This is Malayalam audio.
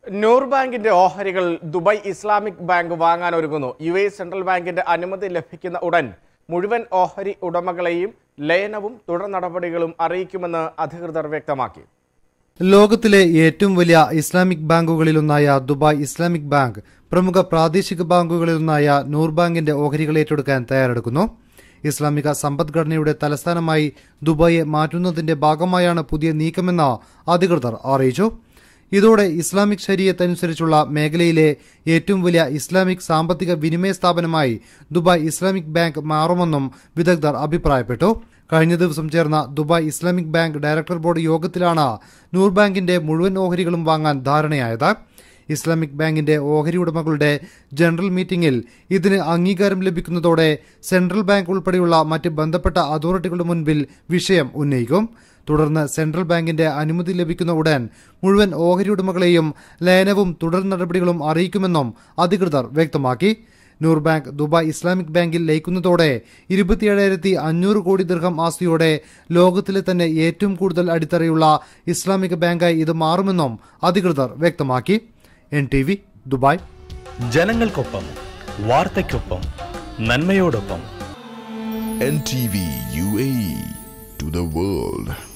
നൂർ ബാങ്കിന്റെ ഓഹരികൾ ദുബായ് ഇസ്ലാമിക് ബാങ്ക് വാങ്ങാൻ ഒരുങ്ങുന്നു യു എ സെൻട്രൽ ബാങ്കിന്റെ അനുമതി ലഭിക്കുന്ന ഉടൻ മുഴുവൻ ഓഹരി ഉടമകളെയും ലയനവും തുടർ നടപടികളും അറിയിക്കുമെന്ന് അധികൃതർ വ്യക്തമാക്കി ലോകത്തിലെ ഏറ്റവും വലിയ ഇസ്ലാമിക് ബാങ്കുകളിലൊന്നായ ദുബായ് ഇസ്ലാമിക് ബാങ്ക് പ്രമുഖ പ്രാദേശിക ബാങ്കുകളിലൊന്നായ നൂർ ബാങ്കിന്റെ ഓഹരികൾ ഏറ്റെടുക്കാൻ തയ്യാറെടുക്കുന്നു ഇസ്ലാമിക സമ്പദ്ഘടനയുടെ തലസ്ഥാനമായി ദുബായെ മാറ്റുന്നതിന്റെ ഭാഗമായാണ് പുതിയ നീക്കമെന്ന് അധികൃതർ അറിയിച്ചു ഇതോടെ ഇസ്ലാമിക് ശരീയത്ത് അനുസരിച്ചുള്ള മേഖലയിലെ ഏറ്റവും വലിയ ഇസ്ലാമിക് സാമ്പത്തിക വിനിമയ സ്ഥാപനമായി ദുബായ് ഇസ്ലാമിക് ബാങ്ക് മാറുമെന്നും വിദഗ്ധർ അഭിപ്രായപ്പെട്ടു കഴിഞ്ഞ ദിവസം ചേർന്ന Dubai Islamic bank director board യോഗത്തിലാണ് നൂർ ബാങ്കിന്റെ മുഴുവൻ ഓഹരികളും വാങ്ങാൻ ധാരണയായത് ഇസ്ലാമിക് ബാങ്കിന്റെ ഓഹരി ഉടമകളുടെ ജനറൽ മീറ്റിംഗിൽ ഇതിന് അംഗീകാരം ലഭിക്കുന്നതോടെ സെൻട്രൽ ബാങ്ക് ഉൾപ്പെടെയുള്ള മറ്റ് ബന്ധപ്പെട്ട അതോറിറ്റികളുടെ മുൻപിൽ വിഷയം ഉന്നയിക്കും തുടർന്ന് സെൻട്രൽ ബാങ്കിന്റെ അനുമതി ലഭിക്കുന്ന ഉടൻ മുഴുവൻ ഓഹരി ഉടമകളെയും ലയനവും തുടർ നടപടികളും അറിയിക്കുമെന്നും അധികൃതർ വ്യക്തമാക്കി നൂർ ബാങ്ക് ദുബായ് ഇസ്ലാമിക് ബാങ്കിൽ ലയിക്കുന്നതോടെ ഇരുപത്തിയേഴായിരത്തി അഞ്ഞൂറ് കോടി ദീർഘം ആസ്തിയോടെ ലോകത്തിലെ തന്നെ ഏറ്റവും കൂടുതൽ അടിത്തറയുള്ള ഇസ്ലാമിക ബാങ്കായി ഇത് മാറുമെന്നും അധികൃതർ വ്യക്തമാക്കി എൻ ടി വി ദുബായ് ജനങ്ങൾക്കൊപ്പം വാർത്തയ്ക്കൊപ്പം നന്മയോടൊപ്പം NTV UAE to the world.